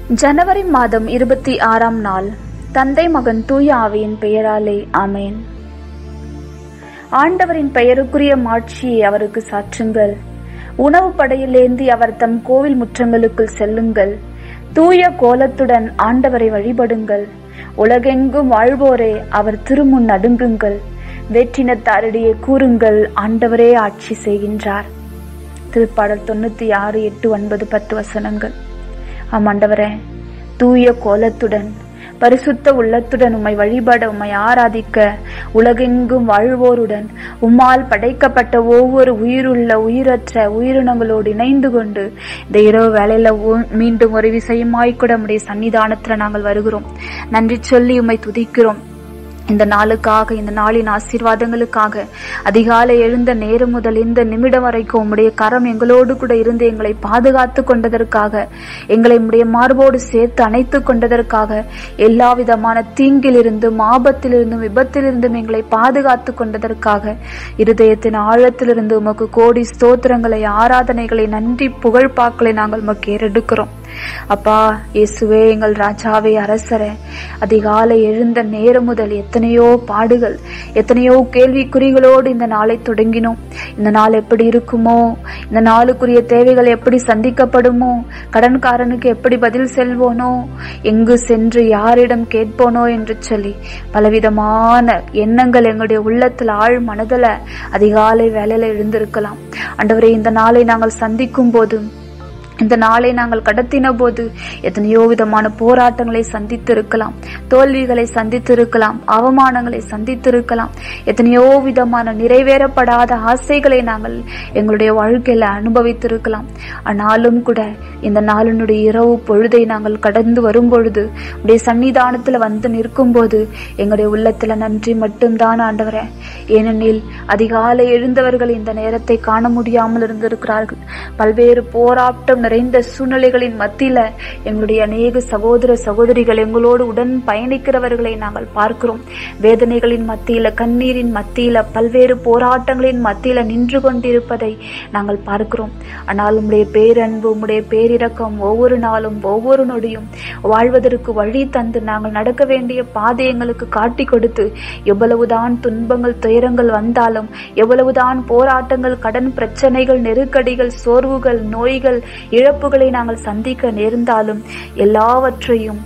ஜனவரி மாதம் இருபத்தி ஆறாம் நாள் தந்தை மகன் தூய ஆவியின் பெயராலே ஆமேன் ஆண்டவரின் பெயருக்குரிய மாட்சியை அவருக்கு சாற்றுங்கள் உணவு படையிலேந்தி அவர் தம் கோவில் முற்றங்களுக்குள் செல்லுங்கள் தூய கோலத்துடன் ஆண்டவரை வழிபடுங்கள் உலகெங்கும் வாழ்வோரே அவர் திருமுன் நடுங்குங்கள் வெற்றினத்தாரிடையே கூறுங்கள் ஆண்டவரே ஆட்சி செய்கின்றார் திருப்பாடல் தொண்ணூத்தி ஆறு எட்டு ஒன்பது பத்து வசனங்கள் ஆம் ஆண்டவரே தூய கோலத்துடன் பரிசுத்த உள்ளத்துடன் உம்மை வழிபட உம்மை ஆராதிக்க உலகெங்கும் வாழ்வோருடன் உம்மால் படைக்கப்பட்ட ஒவ்வொரு உயிருள்ள உயிரற்ற உயிரினங்களோடு இணைந்து கொண்டு இந்த இரவு வேலையில ஊ- மீண்டும் ஒரு விசயமாய் கூட உம்முடைய சன்னிதானத்துல நாங்கள் வருகிறோம் நன்றி சொல்லி உம்மை துதிக்கிறோம் இந்த நாளுக்காக இந்த நாளின் ஆசீர்வாதங்களுக்காக அதிகாலை எழுந்த நேரம் முதல் இந்த நிமிடம் வரைக்கும் உம்முடைய கரம் எங்களோடு கூட இருந்து எங்களை பாதுகாத்து கொண்டதற்காக எங்களை உம்முடைய மார்போடு சேர்த்து அணைத்து கொண்டதற்காக எல்லா விதமான தீங்கிலிருந்தும் ஆபத்திலிருந்தும் விபத்திலிருந்தும் எங்களை பாதுகாத்து கொண்டதற்காக இருதயத்தின் ஆழத்திலிருந்து உமக்கு கோடி ஸ்தோத்திரங்களை ஆராதனைகளை நன்றி புகழ்பாக்களை நாங்கள் உமக்கு ஏறெடுக்கிறோம் அப்பா இயேசுவே எங்கள் ராஜாவே அரசரே அதிகாலை எழுந்த நேரம் முதல் எத்தனையோ பாடுகள் எத்தனையோ கேள்விக்குறிகளோடு இந்த நாளை தொடங்கினோம் இந்த நாள் எப்படி இருக்குமோ இந்த நாளுக்குரிய தேவைகள் எப்படி சந்திக்கப்படுமோ கடன்காரனுக்கு எப்படி பதில் செல்வோனோ எங்கு சென்று யாரிடம் கேட்போனோ என்று சொல்லி பலவிதமான எண்ணங்கள் எங்களுடைய உள்ளத்தில் ஆழ் மனதில் அதிகாலை வேலையில எழுந்திருக்கலாம் ஆண்டவரே இந்த நாளை நாங்கள் சந்திக்கும் போதும் இந்த நாளை நாங்கள் கடத்தின போது எத்தனையோ விதமான போராட்டங்களை சந்தித்திருக்கலாம் தோல்விகளை சந்தித்திருக்கலாம் அவமானங்களை சந்தித்திருக்கலாம் எத்தனையோ விதமான நிறைவேறப்படாத ஆசைகளை நாங்கள் எங்களுடைய வாழ்க்கையில அனுபவித்திருக்கலாம் ஆனாலும் கூட இந்த நாளினுடைய இரவு பொழுதை நாங்கள் கடந்து வரும் பொழுது உடைய சன்னிதானத்துல வந்து நிற்கும் போது எங்களுடைய உள்ளத்துல நன்றி மட்டும்தான் ஆண்டவரே ஏனெனில் அதிகாலை எழுந்தவர்கள் இந்த நேரத்தை காண முடியாமல் இருந்திருக்கிறார்கள் பல்வேறு போராட்டம் நிறைந்த சூழ்நிலைகளின் மத்தியில எங்களுடைய அநேக சகோதர சகோதரிகள் எங்களோடு உடன் பயணிக்கிறவர்களை நாங்கள் பார்க்கிறோம் வேதனைகளின் மத்தியில கண்ணீரின் மத்தியில பல்வேறு போராட்டங்களின் மத்தியில நின்று கொண்டிருப்பதை நாங்கள் பார்க்கிறோம் ஆனால் உம்முடைய பேரன்பு உம்முடைய பேரிரக்கம் ஒவ்வொரு நாளும் ஒவ்வொரு நொடியும் வாழ்வதற்கு வழி தந்து நாங்கள் நடக்க வேண்டிய பாதை எங்களுக்கு காட்டி கொடுத்து எவ்வளவுதான் துன்பங்கள் துயரங்கள் வந்தாலும் எவ்வளவுதான் போராட்டங்கள் கடன் பிரச்சனைகள் நெருக்கடிகள் சோர்வுகள் நோய்கள் இழப்புகளை நாங்கள் சந்திக்க நேர்ந்தாலும் எல்லாவற்றையும்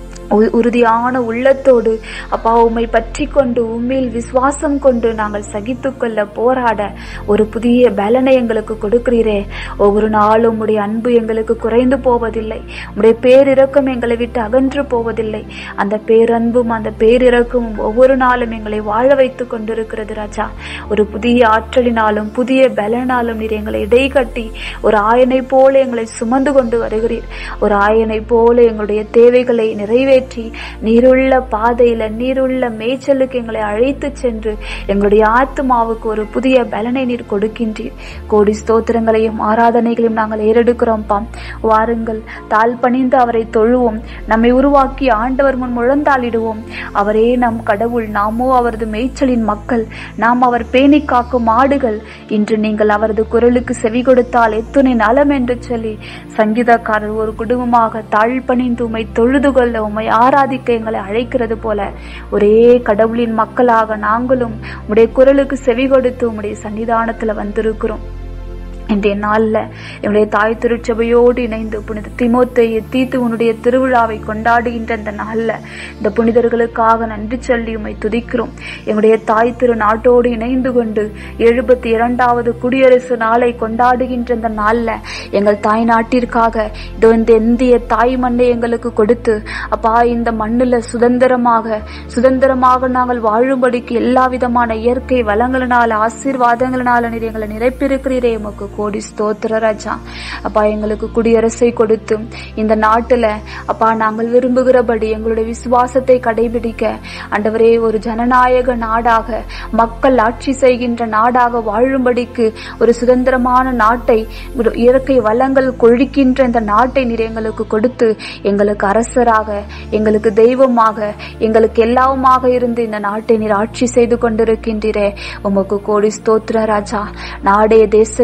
உ- உறுதியான உள்ளத்தோடு அப்பா உம்மை பற்றி கொண்டு உண்மையில் விசுவாசம் கொண்டு நாங்கள் சகித்துக்கொள்ள போராட ஒரு புதிய பலனை எங்களுக்கு கொடுக்கிறீரே ஒவ்வொரு நாளும் உடைய அன்பு எங்களுக்கு குறைந்து போவதில்லை உடைய பேரிரக்கம் எங்களை விட்டு அகன்று போவதில்லை அந்த பேரன்பும் அந்த பேரிரக்கமும் ஒவ்வொரு நாளும் எங்களை வாழ வைத்துக் கொண்டிருக்கிறது ராஜா ஒரு புதிய ஆற்றலினாலும் புதிய பலனாலும் நீர் எங்களை இடைகட்டி ஒரு ஆயனை போல எங்களை சுமந்து கொண்டு வருகிறீர் ஒரு ஆயனை போல எங்களுடைய தேவைகளை நிறைவேற்றி நீருள்ள பாதையில நீருள்ள மேய்ச்சலுக்கு எங்களை அழைத்து சென்று எங்களுடைய ஆத்மாவுக்கு ஒரு புதிய பலனை நீர் கொடுக்கின்றீர் கோடி ஸ்தோத்திரங்களையும் ஆராதனைகளையும் நாங்கள் ஏறெடுக்கிறோம்ப்பா வாருங்கள் தாழ் பணிந்து அவரை தொழுவோம் நம்மை உருவாக்கி ஆண்டவர் முன் முழந்தாளிடுவோம் அவரே நம் கடவுள் நாமோ அவரது மேய்ச்சலின் மக்கள் நாம் அவர் பேணி காக்கும் ஆடுகள் இன்று நீங்கள் அவரது குரலுக்கு செவி கொடுத்தால் எத்துணை நலம் என்று சொல்லி சங்கீதக்காரர் ஒரு குடும்பமாக தாழ் பணிந்து உம்மை தொழுது கொள்ள உம்மை ஆராதிக்க எங்களை அழைக்கிறது போல ஒரே கடவுளின் மக்களாக நாங்களும் உம்முடைய குரலுக்கு செவி கொடுத்து உம்முடைய சன்னிதானத்துல வந்திருக்கிறோம் இன்றைய நாள்ல என்னுடைய தாய் திருச்சபையோடு இணைந்து புனித திமோத்தேயு தீத்து உன்னுடைய திருவிழாவை கொண்டாடுகின்ற இந்த நாள்ல இந்த புனிதர்களுக்காக நன்றி சொல்லி உம்மை துதிக்கிறோம் எங்களுடைய தாய் திரு நாட்டோடு இணைந்து கொண்டு எழுபத்தி இரண்டாவது குடியரசு நாளை கொண்டாடுகின்ற இந்த நாள்ல எங்கள் தாய் நாட்டிற்காக இதோ இந்த இந்திய தாய் மண்ணை எங்களுக்கு கொடுத்து அப்பா இந்த மண்ணுல சுதந்திரமாக சுதந்திரமாக நாங்கள் வாழும்படிக்கு எல்லா விதமான இயற்கை வளங்களினால ஆசீர்வாதங்களினால நீர் எங்களை நிரப்பியிருக்கிறீரே உமக்கு கோடி ஸ்தோத்திர ராஜா அப்பா எங்களுக்கு குடியரசை கொடுத்து இந்த நாட்டுல அப்பா நாங்கள் விரும்புகிறபடி எங்களுடைய விசுவாசத்தை கடைபிடிக்க ஆண்டவரே ஒரு ஜனநாயக நாடாக மக்கள் ஆட்சி செய்கின்ற நாடாக வாழும்படிக்கு ஒரு சுதந்திரமான நாட்டை ஒரு இயற்கை வளங்கள் கொழிக்கின்ற இந்த நாட்டை நீர் எங்களுக்கு கொடுத்து எங்களுக்கு அரசராக எங்களுக்கு தெய்வமாக எங்களுக்கு எல்லாவுமாக இருந்து இந்த நாட்டை நீர் ஆட்சி செய்து கொண்டிருக்கின்றீரே உமக்கு கோடி ஸ்தோத்திர ராஜா நாடே தேசமே மகிழ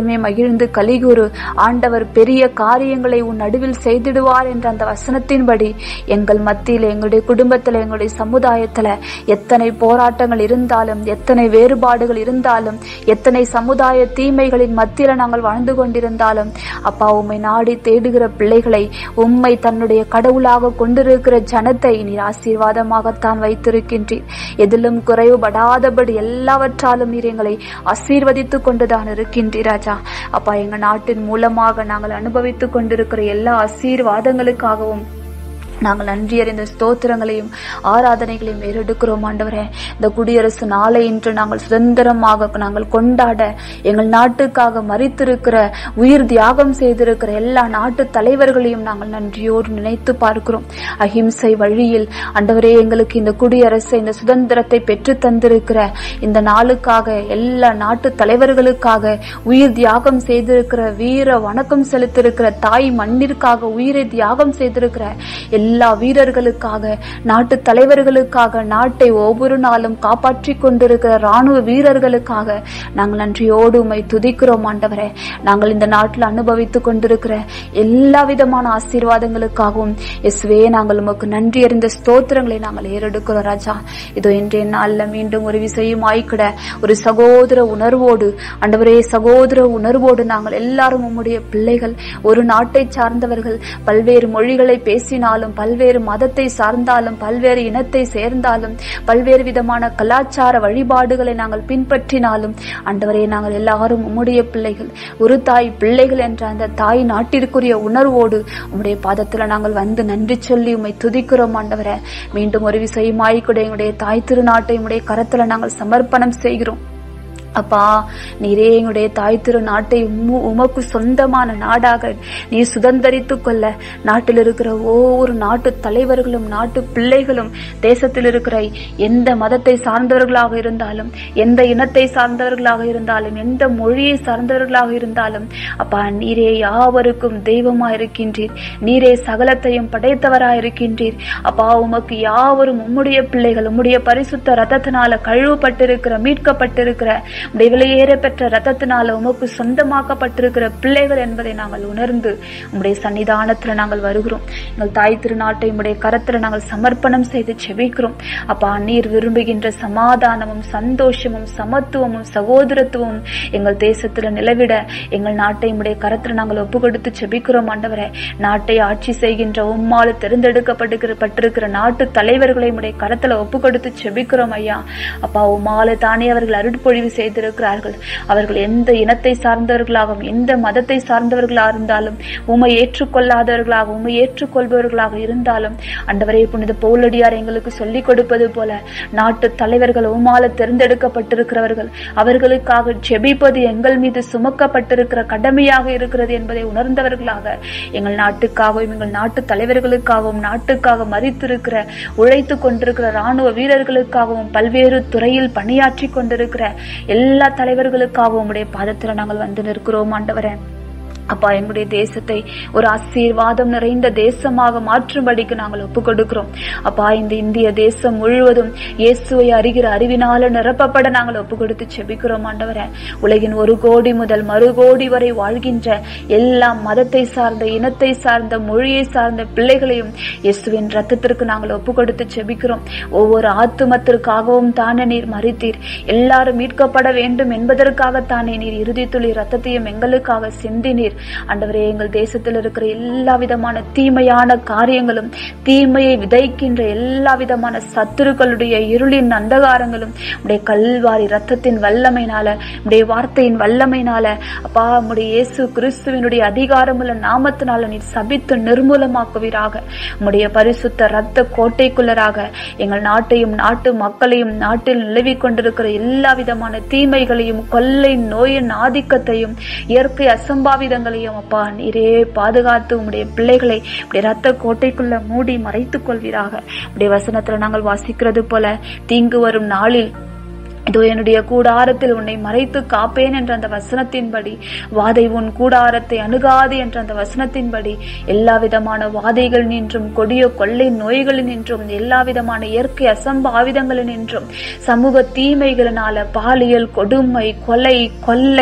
மகிழ்ந்து கலிகுரு ஆண்டவர் பெரிய காரியங்களை உன் நடுவில் செய்திடுவார் என்ற அந்த வசனத்தின்படி எங்கள் மத்தியில் எங்களுடைய குடும்பத்தில் எங்களுடைய சமுதாயத்துல எத்தனை போராட்டங்கள் இருந்தாலும் எத்தனை வேறுபாடுகள் இருந்தாலும் எத்தனை சமுதாய தீமைகளின் மத்தியில நாங்கள் வாழ்ந்து கொண்டிருந்தாலும் அப்பா உம்மை நாடி தேடுகிற பிள்ளைகளை உம்மை தன்னுடைய கடவுளாக கொண்டிருக்கிற ஜனத்தை நீர் ஆசீர்வாதமாகத்தான் வைத்திருக்கின்றீர் எதிலும் குறைவுபடாதபடி எல்லாவற்றாலும் நீர் எங்களை ஆசீர்வதித்துக் கொண்டுதான் இருக்கின்றீர் ராஜா அப்பா எங்க நாட்டின் மூலமாக நாங்கள் அனுபவித்துக் கொண்டிருக்கிற எல்லா ஆசீர்வாதங்களுக்காகவும் நாங்கள் நன்றி அறிந்த ஸ்தோத்திரங்களையும் ஆராதனைகளையும் ஏறெடுக்கிறோம் ஆண்டவரே இந்த குடியரசு நாளை இன்று நாங்கள் சுதந்திரமாக நாங்கள் கொண்டாட எங்கள் நாட்டுக்காக மறித்திருக்கிற உயிர் தியாகம் செய்திருக்கிற எல்லா நாட்டு தலைவர்களையும் நாங்கள் நன்றியோடு நினைத்து பார்க்கிறோம் அஹிம்சை வழியில் ஆண்டவரே எங்களுக்கு இந்த குடியரசை இந்த சுதந்திரத்தை பெற்று தந்திருக்கிற இந்த நாளுக்காக எல்லா நாட்டு தலைவர்களுக்காக உயிர் தியாகம் செய்திருக்கிற வீர வணக்கம் செலுத்திருக்கிற தாய் மண்ணிற்காக உயிரை தியாகம் செய்திருக்கிற எல்லா வீரர்களுக்காக நாட்டு தலைவர்களுக்காக நாட்டை ஒவ்வொரு நாளும் காப்பாற்றிக் கொண்டிருக்கிற ராணுவ வீரர்களுக்காக நாங்கள் நன்றியோடு உம்மை துதிக்கிறோம் ஆண்டவரே நாங்கள் இந்த நாட்டில் அனுபவித்துக் கொண்டிருக்கிற எல்லா விதமான ஆசீர்வாதங்களுக்காகவும் இயேசுவே நாங்கள் உமக்கு நன்றி அறிந்த ஸ்தோத்திரங்களை நாங்கள் ஏறெடுக்கிறோம் ராஜா இதோ இன்றைய நாள்ல மீண்டும் ஒரு விசையும் ஆய்க்கிட ஒரு சகோதர உணர்வோடு ஆண்டவரே சகோதர உணர்வோடு நாங்கள் எல்லாரும் உம்முடைய பிள்ளைகள் ஒரு நாட்டை சார்ந்தவர்கள் பல்வேறு மொழிகளை பேசினாலும் பல்வேறு மதத்தை சார்ந்தாலும் பல்வேறு இனத்தை சேர்ந்தாலும் பல்வேறு விதமான கலாச்சார வழிபாடுகளை நாங்கள் பின்பற்றினாலும் ஆண்டவரே நாங்கள் எல்லாரும் உம்முடைய பிள்ளைகள் ஒரு தாய் பிள்ளைகள் என்ற அந்த தாய் நாட்டிற்குரிய உணர்வோடு உம்முடைய பாதத்துல நாங்கள் வந்து நன்றி சொல்லி உம்மை துதிக்கிறோம் ஆண்டவரே மீண்டும் ஒரு விசயமாய் கூட எங்களுடைய தாய் திருநாட்டை உம்முடைய கரத்துல நாங்கள் சமர்ப்பணம் செய்கிறோம் அப்பா நீரே எங்களுடைய தாய் திரு நாட்டை உம்மு- உமக்கு சொந்தமான நாடாக நீ சுதந்தரித்துக் கொள்ள நாட்டில் இருக்கிற ஒவ்வொரு நாட்டு தலைவர்களும் நாட்டு பிள்ளைகளும் தேசத்தில் இருக்கிற எந்த மதத்தை சார்ந்தவர்களாக இருந்தாலும் எந்த இனத்தை சார்ந்தவர்களாக இருந்தாலும் எந்த மொழியை சார்ந்தவர்களாக இருந்தாலும் அப்பா நீரே யாவருக்கும் தெய்வமா இருக்கின்றீர் நீரே சகலத்தையும் படைத்தவராய் இருக்கின்றீர் அப்பா உமக்கு யாவரும் உம்முடைய பிள்ளைகள் உம்முடைய பரிசுத்த ரத்தத்தினால கழுவப்பட்டிருக்கிற மீட்கப்பட்டிருக்கிற உடைய விலையேற பெற்ற ரத்தத்தினால உமக்கு சொந்தமாக்கப்பட்டிருக்கிற பிள்ளைகள் என்பதை நாங்கள் உணர்ந்து உம்முடைய சன்னிதானத்துல நாங்கள் வருகிறோம் எங்கள் தாய் திருநாட்டை உம்முடைய கரத்துல நாங்கள் சமர்ப்பணம் செய்து செபிக்கிறோம் அப்பா நீர் விரும்புகின்ற சமாதானமும் சந்தோஷமும் சமத்துவமும் சகோதரத்துவமும் எங்கள் தேசத்துல நிலவிட எங்கள் நாட்டை உம்முடைய கரத்துல நாங்கள் ஒப்பு கொடுத்து செபிக்கிறோம் ஆண்டவரே நாட்டை ஆட்சி செய்கின்ற உம்மால் தேர்ந்தெடுக்கப்பட்டிருக்கிற பட்டிருக்கிற நாட்டு தலைவர்களை உம்முடைய கரத்துல ஒப்பு கொடுத்து செபிக்கிறோம் ஐயா அப்பா உம்மால தானே அவர்கள் அருட்பொழிவு செய்திருக்கிறார்கள் அவர்கள் எந்த இனத்தை சார்ந்தவர்களாகவும் எந்த மதத்தை சார்ந்தவர்களாக இருந்தாலும் உம்மை ஏற்றுக்கொள்ளாதவர்களாக உம்மை ஏற்றுக்கொள்பவர்களாக இருந்தாலும் அண்டவரே புனித பவுலடியார் எங்களுக்கு சொல்லிக் கொடுப்பது போல நாட்டு தலைவர்கள் உம்மால தேர்ந்தெடுக்கப்பட்டிருக்கிறவர்கள் அவர்களுக்காக ஜெபிப்பது எங்கள் மீது சுமக்கப்பட்டிருக்கிற கடமையாக இருக்கிறது என்பதை உணர்ந்தவர்களாக எங்கள் நாட்டுக்காகவும் எங்கள் நாட்டு தலைவர்களுக்காகவும் நாட்டுக்காக மறித்திருக்கிற உழைத்து கொண்டிருக்கிற ராணுவ வீரர்களுக்காகவும் பல்வேறு துறையில் பணியாற்றி கொண்டிருக்கிற எல்லா தலைவர்களுக்காகவும் உடைய பாதத்துல நாங்கள் வந்து நிற்கிறோம் ஆண்டவரே அப்பா எங்களுடைய தேசத்தை ஒரு ஆசீர்வாதம் நிறைந்த தேசமாக மாற்றும்படிக்கு நாங்கள் ஒப்புக் கொடுக்கிறோம் அப்பா இந்த இந்திய தேசம் முழுவதும் இயேசுவை அறிகிற அறிவினால நிரப்பப்பட நாங்கள் ஒப்புக் கொடுத்து செபிக்கிறோம் ஆண்டவரே உலகின் ஒரு கோடி முதல் மறு கோடி வரை வாழ்கின்ற எல்லா மதத்தை சார்ந்த இனத்தை சார்ந்த மொழியை சார்ந்த பிள்ளைகளையும் இயேசுவின் ரத்தத்திற்கு நாங்கள் ஒப்புக் கொடுத்து செபிக்கிறோம் ஒவ்வொரு ஆத்துமத்திற்காகவும் தானே நீர் மறித்தீர் எல்லாரும் மீட்கப்பட வேண்டும் என்பதற்காகத்தானே நீர் இறுதி துளி ரத்தத்தையும் எங்களுக்காக சிந்தினீர் ஆண்டவரே எங்கள் தேசத்தில் இருக்கிற எல்லா விதமான தீமையான காரியங்களும் தீமையை விதைக்கின்ற எல்லா விதமான சத்துருக்களுடைய இருளின் அந்தகாரங்களும் உடைய கல்வாரி ரத்தத்தின் வல்லமைனால உடைய வார்த்தையின் வல்லமைனால அப்பா உடைய இயேசு கிறிஸ்துவினுடைய அதிகாரமுள்ள நாமத்தினால நீர் சபித்து நிர்மூலமாக்குவீராக உம்முடைய பரிசுத்த ரத்த கோட்டைக்குள்ளராக எங்கள் நாட்டையும் நாட்டு மக்களையும் நாட்டில் நிலவிக் கொண்டிருக்கிற எல்லா விதமான தீமைகளையும் கொள்ளை நோயின் ஆதிக்கத்தையும் இயற்கை அசம்பாவிதங்களையும் அப்பா நீரே பாதுகாத்து உம்முடைய பிள்ளைகளை உடைய ரத்த கோட்டைக்குள்ள மூடி மறைத்துக் கொள்வீராக உடைய வசனத்துல நாங்கள் வாசிக்கிறது போல தீங்கு வரும் நாளில் இதோ என்னுடைய கூடாரத்தில் உன்னை மறைத்து காப்பேன் என்ற அந்த வசனத்தின்படி வாதை உன் கூடாரத்தை அணுகாது என்ற அந்த வசனத்தின்படி எல்லா விதமான வாதைகள் நின்றும் கொடிய கொள்ளை நோய்களில் நின்றும் எல்லா விதமான இயற்கை அசம்பாவிதங்களில் நின்றும் சமூக தீமைகளினால பாலியல் கொடுமை கொலை கொள்ளை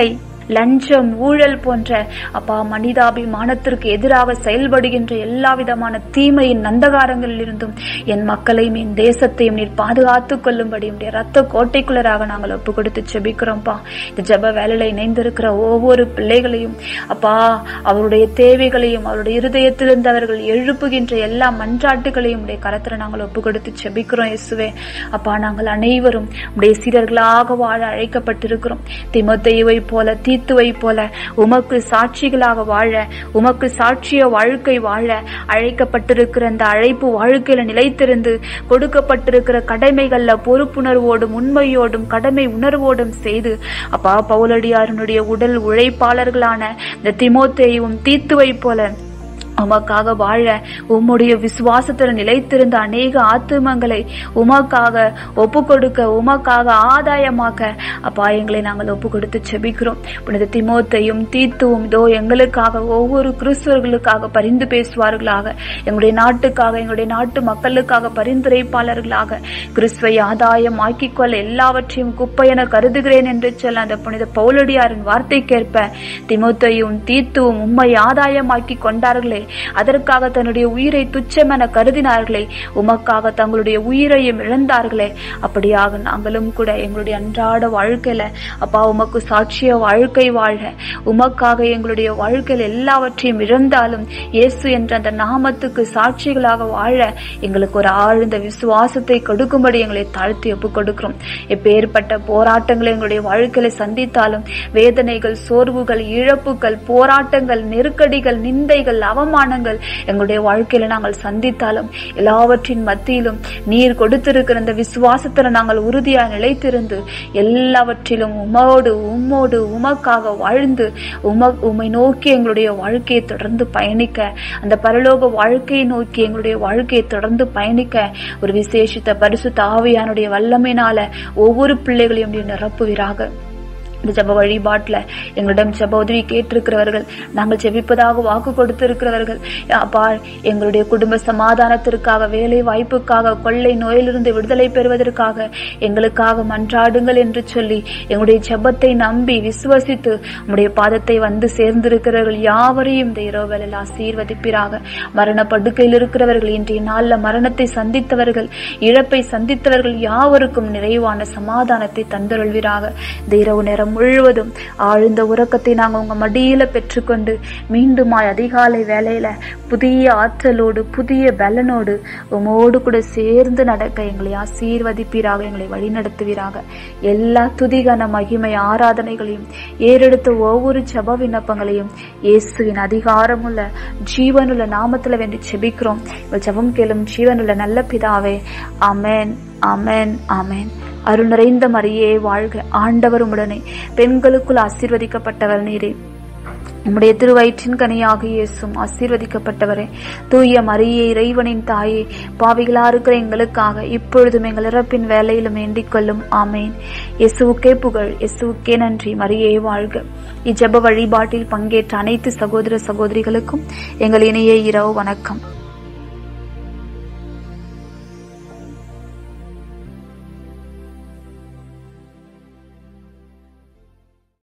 லஞ்சம் ஊழல் போன்ற அப்பா மனிதாபிமானத்திற்கு எதிராக செயல்படுகின்ற எல்லா விதமான தீமையின் நந்தகாரங்களில் இருந்தும் என் மக்களையும் என் தேசத்தையும் நீர் பாதுகாத்துக் கொள்ளும்படி உடைய ரத்த கோட்டைக்குள்ளராக நாங்கள் ஒப்பு கொடுத்து செபிக்கிறோம்ப்பா இந்த ஜப வேலையில இணைந்திருக்கிற ஒவ்வொரு பிள்ளைகளையும் அப்பா அவருடைய தேவைகளையும் அவருடைய இருதயத்திலிருந்து அவர்கள் எழுப்புகின்ற எல்லா மன்றாட்டுகளையும் உடைய கரத்துல நாங்கள் ஒப்பு கொடுத்து செபிக்கிறோம் இயேசுவே அப்பா நாங்கள் அனைவரும் உடைய சீரர்களாக வாழ அழைக்கப்பட்டிருக்கிறோம் திமுத்தையுவை போல தீத்துவை போல உமக்கு சாட்சிகளாக வாழ உமக்கு சாட்சிய வாழ்க்கை வாழ அழைக்கப்பட்டிருக்கிற அந்த அழைப்பு வாழ்க்கையில நிலைத்திருந்து கொடுக்கப்பட்டிருக்கிற கடமைகள்ல பொறுப்புணர்வோடும் உண்மையோடும் கடமை உணர்வோடும் செய்து அப்பா பவுலடியாரனுடைய உடல் உழைப்பாளர்களான இந்த திமோத்தேயும் தீத்துவை போல உமக்காக வாழ உம்முடைய விசுவாசத்தில் நிலைத்திருந்த அநேக ஆத்துமங்களை உமக்காக ஒப்பு கொடுக்க உமக்காக ஆதாயமாக்க அப்பா எங்களை நாங்கள் ஒப்பு கொடுத்து செபிக்கிறோம் புனித திமோத்தையும் தீத்துவும் இதோ எங்களுக்காக ஒவ்வொரு கிறிஸ்தவர்களுக்காக பரிந்து பேசுவார்களாக எங்களுடைய நாட்டுக்காக எங்களுடைய நாட்டு மக்களுக்காக பரிந்துரைப்பாளர்களாக கிறிஸ்துவை ஆதாயம் ஆக்கிக் கொள்ள எல்லாவற்றையும் குப்பையென கருதுகிறேன் என்று சொல்ல அந்த புனித பவுலடியாரின் வார்த்தைக்கேற்ப திமுத்தையும் தீத்துவும் உம்மை ஆதாயமாக்கி கொண்டார்களே அதற்காக தன்னுடைய உயிரை துச்சமென கருதினார்களே உமக்காக தங்களுடைய உயிரையும் இழந்தார்களே அப்படியாக நாங்களும் கூட எங்களுடைய அன்றாட வாழ்க்கையில அப்பா உமக்கு சாட்சிய வாழ்க்கை வாழ உமக்காக எங்களுடைய வாழ்க்கையில் எல்லாவற்றையும் இழந்தாலும் இயேசு என்ற அந்த நாமத்துக்கு சாட்சிகளாக வாழ எங்களுக்கு ஒரு ஆழ்ந்த விசுவாசத்தை கொடுக்கும்படி எங்களை தாழ்த்தி ஒப்புக் கொடுக்கிறோம் எப்பேற்பட்ட போராட்டங்களை எங்களுடைய வாழ்க்கையில சந்தித்தாலும் வேதனைகள் சோர்வுகள் இழப்புகள் போராட்டங்கள் நெருக்கடிகள் நிந்தைகள் அவமானங்கள் எங்களுடைய வாழ்க்கையில நாங்கள் சந்தித்தாலும் எல்லாவற்றின் மத்தியிலும் நீர் கொடுத்திருக்கிற இந்த விசுவாசத்துல நாங்கள் உறுதியா நிலைத்திருந்து எல்லாவற்றிலும் உமோடு உம்மோடு உமக்காக வாழ்ந்து உம உமை நோக்கி எங்களுடைய வாழ்க்கையை தொடர்ந்து பயணிக்க அந்த பரலோக வாழ்க்கையை நோக்கி எங்களுடைய வாழ்க்கையை தொடர்ந்து பயணிக்க ஒரு விசேஷித்த பரிசுத்த ஆவியானுடைய வல்லமையினால ஒவ்வொரு பிள்ளைகளையும் நீர் நிரப்புவீராக இந்த ஜப வழிபாட்டுல எங்களிடம் ஜப உதவி கேட்டிருக்கிறவர்கள் நாங்கள் ஜெபிப்பதாக வாக்கு கொடுத்திருக்கிறவர்கள் அப்பா எங்களுடைய குடும்ப சமாதானத்திற்காக வேலை வாய்ப்புக்காக கொள்ளை நோயிலிருந்து விடுதலை பெறுவதற்காக எங்களுக்காக மன்றாடுங்கள் என்று சொல்லி எங்களுடைய ஜெபத்தை நம்பி விசுவசித்து உம்முடைய பாதத்தை வந்து சேர்ந்திருக்கிறவர்கள் யாவரையும் இந்த இரவுகளில் ஆசீர்வதிப்பீராக மரண படுக்கையில் இருக்கிறவர்கள் இன்றைய நாள்ல மரணத்தை சந்தித்தவர்கள் இழப்பை சந்தித்தவர்கள் யாவருக்கும் நிறைவான சமாதானத்தை தந்தருள்வீராக இந்த இரவு நேரம் முழுவதும் ஆழ்ந்த உறக்கத்தை நாங்கள் உங்க மடியில பெற்றுக்கொண்டு மீண்டுமாய் அதிகாலை வேலையில புதிய ஆற்றலோடு புதிய பலனோடு உமோடு கூட சேர்ந்து நடக்க எங்களை ஆசீர்வதிப்பீராக எங்களை வழிநடத்துவீராக எல்லா துதிகன மகிமை ஆராதனைகளையும் ஏறெடுத்த ஒவ்வொரு ஜப விண்ணப்பங்களையும் இயேசுவின் அதிகாரமுள்ள ஜீவனுள்ள நாமத்துல வேண்டி செபிக்கிறோம் எங்கள் ஜபம் கேளும் ஜீவனுள்ள நல்ல பிதாவே அமேன் அமேன் அமேன் அருள் நிறைந்த மரியே வாழ்க ஆண்டவர் உடனே பெண்களுக்குள் ஆசீர்வதிக்கப்பட்டவர் நீரே உம்முடைய திருவயிற்றின் கனியாக இயேசும் ஆசீர்வதிக்கப்பட்டவரே தூய மரியே இறைவனின் தாயே பாவிகளா இருக்கிற எங்களுக்காக இப்பொழுதும் எங்கள் இறப்பின் வேலையிலும் வேண்டிக் கொள்ளும் ஆமேன் இயேசுவுக்கே புகழ் இயேசுவுக்கே நன்றி மரியே வாழ்க இஜப வழிபாட்டில் பங்கேற்ற அனைத்து சகோதர சகோதரிகளுக்கும் எங்கள் இணைய இரவு வணக்கம்